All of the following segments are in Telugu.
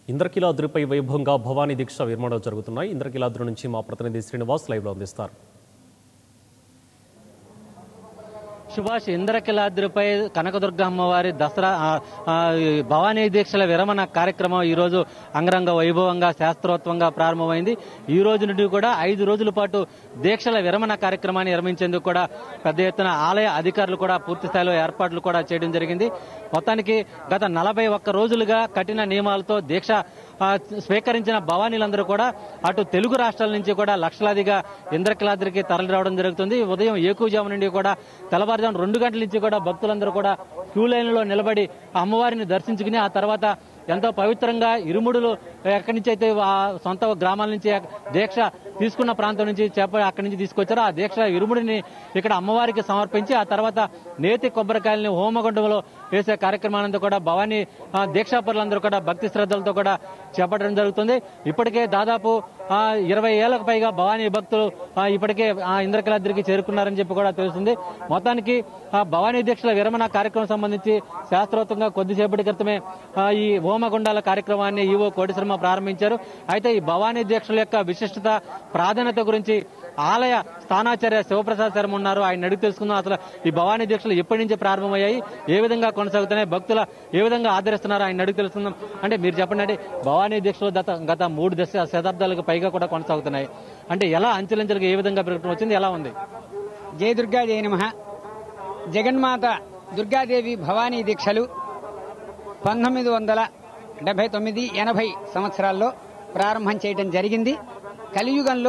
ఇంద్రకీలాద్రిపై వైభవంగా భవానీ దీక్ష విరమణలు జరుగుతున్నాయి ఇంద్రకీలాద్రి నుంచి మా ప్రతినిధి శ్రీనివాస్ లైవ్లో అందిస్తారు సుభాష్ ఇంద్రకిలాద్రిపై కనకదుర్గ అమ్మవారి దసరా ఆ, ఆ, ఈ భవానీ దీక్షల విరమణ కార్యక్రమం ఈ రోజు అంగరంగ వైభవంగా శాస్త్రోత్వంగా ప్రారంభమైంది ఈ రోజు నుండి కూడా ఐదు రోజుల పాటు దీక్షల విరమణ కార్యక్రమాన్ని నిర్వహించేందుకు కూడా పెద్ద ఎత్తున ఆలయ అధికారులు కూడా పూర్తి స్థాయిలో ఏర్పాట్లు కూడా చేయడం జరిగింది మొత్తానికి గత నలభై ఒక్క రోజులుగా కఠిన నియమాలతో దీక్ష ఆ, స్వీకరించిన భవానీలందరూ కూడా అటు తెలుగు రాష్ట్రాల నుంచి కూడా లక్షలాదిగా ఇంద్రకిలాద్రికి తరలి రావడం జరుగుతుంది ఉదయం ఏకూజాము నుండి కూడా తెల్లవారుజాము రెండు గంటల నుంచి కూడా భక్తులందరూ కూడా క్యూ లైన్లో నిలబడి ఆ అమ్మవారిని దర్శించుకుని ఆ తర్వాత ఎంతో పవిత్రంగా ఇరుముడులు ఎక్కడి నుంచి అయితే ఆ సొంత గ్రామాల నుంచి దీక్ష తీసుకున్న ప్రాంతం నుంచి చేప అక్కడి నుంచి తీసుకొచ్చారో ఆ దీక్ష ఇరుముడిని ఇక్కడ అమ్మవారికి సమర్పించి ఆ తర్వాత నేతి కొబ్బరికాయలని హోమగుండంలో వేసే కార్యక్రమానంతా కూడా భవానీ ఆ, దీక్షాపరులందరూ కూడా భక్తి శ్రద్ధలతో కూడా చేపట్టడం జరుగుతుంది ఇప్పటికే దాదాపు ఆ, ఇరవై ఏళ్లకు పైగా భవానీ భక్తులు ఆ, ఇప్పటికే ఆ ఇంద్రకలాద్రికి చేరుకున్నారని చెప్పి కూడా తెలుస్తుంది మొత్తానికి ఆ భవానీ దీక్షల విరమణ కార్యక్రమం సంబంధించి శాస్త్రోత్తంగా కొద్దిసేపటి క్రితమే ఆ, ఈ హోమగుండాల కార్యక్రమాన్ని ఈవో కోటిశర్మ ప్రారంభించారు అయితే ఈ భవానీ దీక్షల యొక్క విశిష్టత ప్రాధాన్యత గురించి ఆలయ స్థానాచార్య శివప్రసాద్ శర్మ ఉన్నారు ఆయన అడిగి తెలుసుకుందాం అసలు ఈ భవానీ దీక్షలు ఎప్పటి నుంచి ప్రారంభమయ్యాయి ఏ విధంగా కొనసాగుతున్నాయి భక్తుల ఏ విధంగా ఆదరిస్తున్నారు ఆయన అడిగి తెలుసుకుందాం అంటే మీరు చెప్పండి అంటే భవానీ దీక్షలు గత గత మూడు దశ శతాబ్దాలకు పైగా కూడా కొనసాగుతున్నాయి అంటే ఎలా అంచెలంచెలుగా ఏ విధంగా పెరగడం వచ్చింది ఎలా ఉంది జయ దుర్గా జయ నమ జగన్మాత దుర్గాదేవి భవానీ దీక్షలు పంతొమ్మిది వందల డెబ్బై తొమ్మిది ఎనభై సంవత్సరాల్లో ప్రారంభం చేయడం జరిగింది కలియుగంలో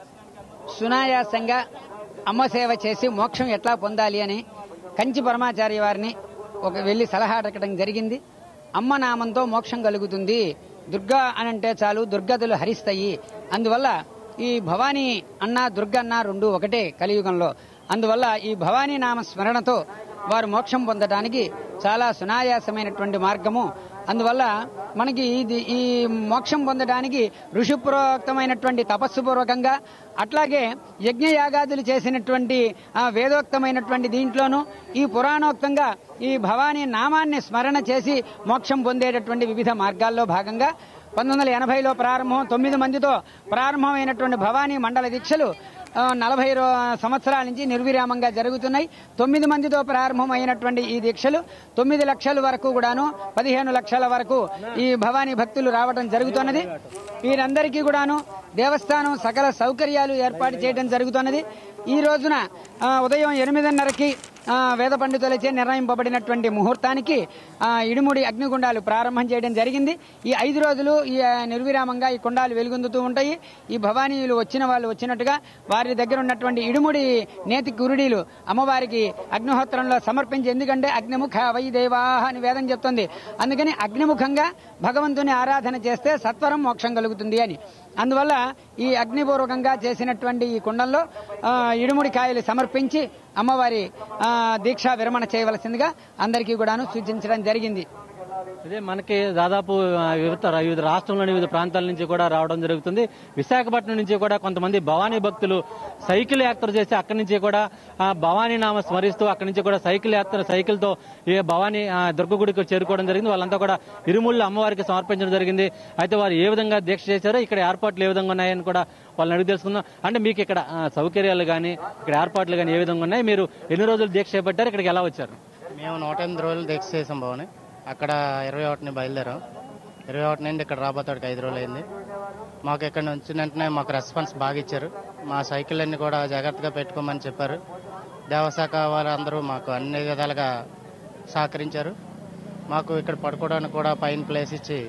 సునాయాసంగా అమ్మ సేవ చేసి మోక్షం ఎట్లా పొందాలి అని కంచి పరమాచార్య వారిని ఒక వెళ్లి సలహా అడగడం జరిగింది అమ్మ నామంతో మోక్షం కలుగుతుంది దుర్గా అనంటే చాలు దుర్గతులు హరిస్తాయి అందువల్ల ఈ భవానీ అన్న దుర్గన్న రెండు ఒకటే కలియుగంలో అందువల్ల ఈ భవానీ నామ స్మరణతో వారు మోక్షం పొందడానికి చాలా సునాయాసమైనటువంటి మార్గము అందువల్ల మనకి ఇది ఈ మోక్షం పొందడానికి ఋషిప్రోక్తమైనటువంటి తపస్సు పూర్వకంగా అట్లాగే యజ్ఞయాగాదులు చేసినటువంటి ఆ, వేదోక్తమైనటువంటి దీంట్లోనూ ఈ పురాణోక్తంగా ఈ భవానీ నామాన్ని స్మరణ చేసి మోక్షం పొందేటటువంటి వివిధ మార్గాల్లో భాగంగా పంతొమ్మిది వందల ఎనభైలో ప్రారంభం తొమ్మిది మందితో ప్రారంభమైనటువంటి భవానీ మండల దీక్షలు ఆ, నలభై రో సంవత్సరాల నుంచి నిర్విరామంగా జరుగుతున్నాయి తొమ్మిది మందితో ప్రారంభమైనటువంటి ఈ దీక్షలు తొమ్మిది లక్షల వరకు కూడాను పదిహేను లక్షల వరకు ఈ భవానీ భక్తులు రావడం జరుగుతున్నది వీరందరికీ కూడాను దేవస్థానం సకల సౌకర్యాలు ఏర్పాటు చేయడం జరుగుతున్నది ఈ రోజున ఆ, ఉదయం ఎనిమిదిన్నరకి ఆ, వేద పండితులచే నిర్ణయింపబడినటువంటి ముహూర్తానికి ఆ, ఇడుముడి అగ్నిగుండాలు ప్రారంభం చేయడం జరిగింది ఈ ఐదు రోజులు ఈ ఆ, నిర్విరామంగా ఈ కుండాలు వెలుగొందుతూ ఉంటాయి ఈ భవానీయులు వచ్చిన వాళ్ళు వచ్చినట్టుగా వారి దగ్గర ఉన్నటువంటి ఇడుముడి నేతి కురుడీలు అమ్మవారికి అగ్నిహోత్రంలో సమర్పించి ఎందుకంటే అగ్నిముఖ వై దేవాహ అని వేదం చెప్తుంది అందుకని అగ్నిముఖంగా భగవంతుని ఆరాధన చేస్తే సత్వరం మోక్షం కలుగుతుంది అని అందువల్ల ఈ అగ్నిపూర్వకంగా చేసినటువంటి ఈ కుండంలో ఆ, ఇడుముడి కాయలు సమర్పించి అమ్మవారి ఆ, దీక్షా విరమణ చేయవలసిందిగా అందరికీ కూడాను సూచించడం జరిగింది అదే మనకి దాదాపు ఆ, వివిధ వివిధ రాష్ట్రంలోని వివిధ ప్రాంతాల నుంచి కూడా రావడం జరుగుతుంది విశాఖపట్నం నుంచి కూడా కొంతమంది భవానీ భక్తులు సైకిల్ యాత్ర చేసి అక్కడి నుంచి కూడా ఆ, భవానీ నామ స్మరిస్తూ అక్కడి నుంచి కూడా సైకిల్ యాత్ర సైకిల్ తో ఈ భవానీ ఆ, దుర్గ గుడికి చేరుకోవడం జరిగింది వాళ్ళంతా కూడా ఇరుముళ్ళు అమ్మవారికి సమర్పించడం జరిగింది అయితే వారు ఏ విధంగా దీక్ష చేశారో ఇక్కడ ఏర్పాట్లు ఏ విధంగా ఉన్నాయని కూడా వాళ్ళని అడిగి తెలుసుకుందాం అంటే మీకు ఇక్కడ ఆ, సౌకర్యాలు కానీ ఇక్కడ ఏర్పాట్లు కానీ ఏ విధంగా ఉన్నాయి మీరు ఎన్ని రోజులు దీక్ష చేపట్టారు ఇక్కడికి ఎలా వచ్చారు మేము నూట ఎనిమిది రోజులు దీక్ష చేసాం భవని అక్కడ ఇరవై ఒకటిని బయలుదేరాం ఇరవై ఒకటి నుండి ఇక్కడ రాబోతాడికి ఐదు రోజులు అయింది మాకు ఇక్కడ నుంచి వెంటనే మాకు రెస్పాన్స్ బాగా ఇచ్చారు మా సైకిల్ అన్ని కూడా జాగ్రత్తగా పెట్టుకోమని చెప్పారు దేవశాఖ వారు అందరూ మాకు అన్ని విధాలుగా సహకరించారు మాకు ఇక్కడ పడుకోవడానికి కూడా పైన ప్లేస్ ఇచ్చి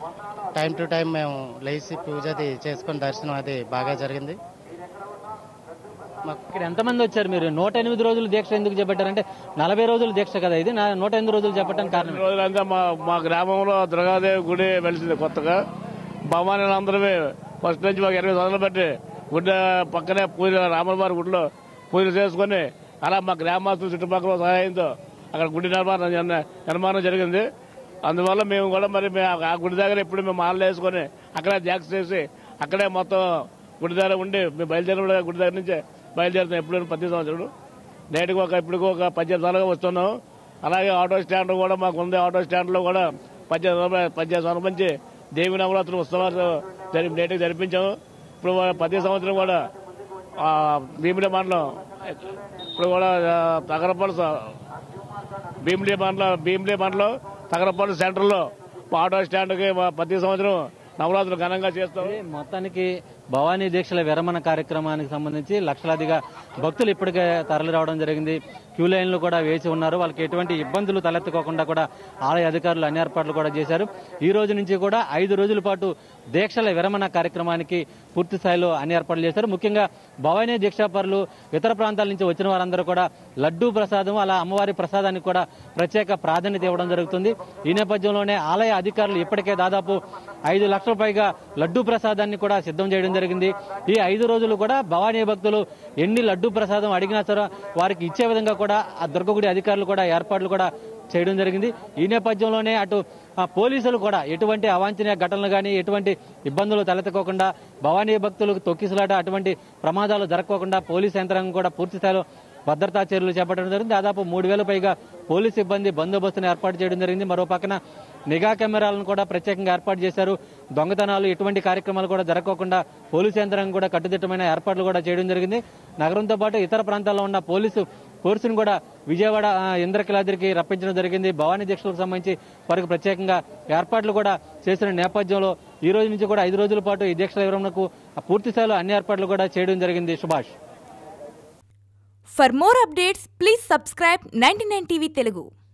టైం టు టైం మేము లేచి పూజ అది చేసుకొని దర్శనం అది బాగా జరిగింది ఇక్కడ ఎంతమంది వచ్చారు మీరు నూట ఎనిమిది రోజులు దీక్ష ఎందుకు చేపట్టారంటే నలభై రోజులు దీక్ష కదా ఇది నా- నూట ఎనిమిది రోజులు చేపట్టడానికి కారణం ఏంటి? రోజులంతా మా మా గ్రామంలో దుర్గాదేవి గుడి వెలిసింది కొత్తగా భవానీ అందరమే ఫస్ట్ నుంచి మాకు ఇరవై సంవత్సరాలు బట్టి గుడి పక్కనే పూజ రామలవారి గుడిలో పూజలు చేసుకుని అలా మా గ్రామస్తుల చుట్టుపక్కల సహాయంతో అక్కడ గుడి నిర్మాణం జన- నిర్మాణం జరిగింది అందువల్ల మేము కూడా మరి మేము ఆ గుడి దగ్గర ఎప్పుడు మేము మాలలు వేసుకొని అక్కడే జాక్స్ చేసి అక్కడే మొత్తం గుడి దగ్గర ఉండి మేము బయలుదేరిన గుడి దగ్గర నుంచే బయలుదేరుతాం ఎప్పుడు ప్రతి సంవత్సరం నేటికి ఒక ఇప్పటికి ఒక పద్దెనిమిది సార్లుగా వస్తున్నాం అలాగే ఆటో స్టాండ్ కూడా మాకు ఉంది ఆటో స్టాండ్ లో కూడా పద్దెనిమిది వందల పద్దెనిమిది వందల మంచి దేవి నవరాత్రులు ఉత్సవాలు జరి నేటికి జరిపించాము ఇప్పుడు ప్రతి సంవత్సరం కూడా ఆ, భీమిలి మండలం ఇప్పుడు కూడా ఆ, తగరపల్లి స- భీమిలి మండలం భీమిలి మండలం తగరపల్లి సెంటర్లో ఆటో స్టాండ్కి ప్రతి సంవత్సరం నవరాత్రులు ఘనంగా చేస్తాం ఇది మొత్తానికి భవానీ దీక్షల విరమణ కార్యక్రమానికి సంబంధించి లక్షలాదిగా భక్తులు ఇప్పటికే తరలి రావడం జరిగింది క్యూ లైన్లు కూడా వేసి ఉన్నారు వాళ్ళకి ఎటువంటి ఇబ్బందులు తలెత్తుకోకుండా కూడా ఆలయ అధికారులు అన్ని ఏర్పాట్లు కూడా చేశారు ఈ రోజు నుంచి కూడా ఐదు రోజుల పాటు దీక్షల విరమణ కార్యక్రమానికి పూర్తి స్థాయిలో అన్ని ఏర్పాట్లు చేశారు ముఖ్యంగా భవానీ దీక్షాపరులు ఇతర ప్రాంతాల నుంచి వచ్చిన వారందరూ కూడా లడ్డూ ప్రసాదం అలా అమ్మవారి ప్రసాదానికి కూడా ప్రత్యేక ప్రాధాన్యత ఇవ్వడం జరుగుతుంది ఈ నేపథ్యంలోనే ఆలయ అధికారులు ఇప్పటికే దాదాపు ఐదు లక్షల పైగా లడ్డూ ప్రసాదాన్ని కూడా సిద్ధం చేయడం జరిగింది ఈ ఐదు రోజులు కూడా భవానీ భక్తులు ఎన్ని లడ్డూ ప్రసాదం అడిగినా సరే వారికి ఇచ్చే విధంగా కూడా ఆ దుర్గగుడి అధికారులు కూడా ఏర్పాట్లు కూడా చేయడం జరిగింది ఈ నేపథ్యంలోనే అటు ఆ, పోలీసులు కూడా ఎటువంటి అవాంఛనీయ ఘటనలు కానీ ఎటువంటి ఇబ్బందులు తలెత్తుకోకుండా భవానీ భక్తులకు తొక్కిసలాట అటువంటి ప్రమాదాలు జరగకోకుండా పోలీస్ యంత్రాంగం కూడా పూర్తి స్థాయిలో భద్రతా చర్యలు చేపట్టడం జరిగింది దాదాపు మూడు వేల పైగా పోలీస్ సిబ్బంది బందోబస్తును ఏర్పాటు చేయడం జరిగింది మరో పక్కన నిఘా కెమెరాలను కూడా ప్రత్యేకంగా ఏర్పాటు చేశారు దొంగతనాలు ఎటువంటి కార్యక్రమాలు కూడా జరగకోకుండా పోలీసు యంత్రాంగం కూడా కట్టుదిట్టమైన ఏర్పాట్లు కూడా చేయడం జరిగింది నగరంతో పాటు ఇతర ప్రాంతాల్లో ఉన్న పోలీసు ఫోర్సును కూడా విజయవాడ ఆ, ఇంద్రకిలాద్రికి రప్పించడం జరిగింది భవానీ దీక్షలకు సంబంధించి వారికి ప్రత్యేకంగా ఏర్పాట్లు కూడా చేసిన నేపథ్యంలో ఈ రోజు నుంచి కూడా ఐదు రోజుల పాటు ఈ దీక్షల వివరణకు పూర్తి స్థాయిలో అన్ని ఏర్పాట్లు కూడా చేయడం జరిగింది Subhash For more updates, please subscribe 99 TV Telugu.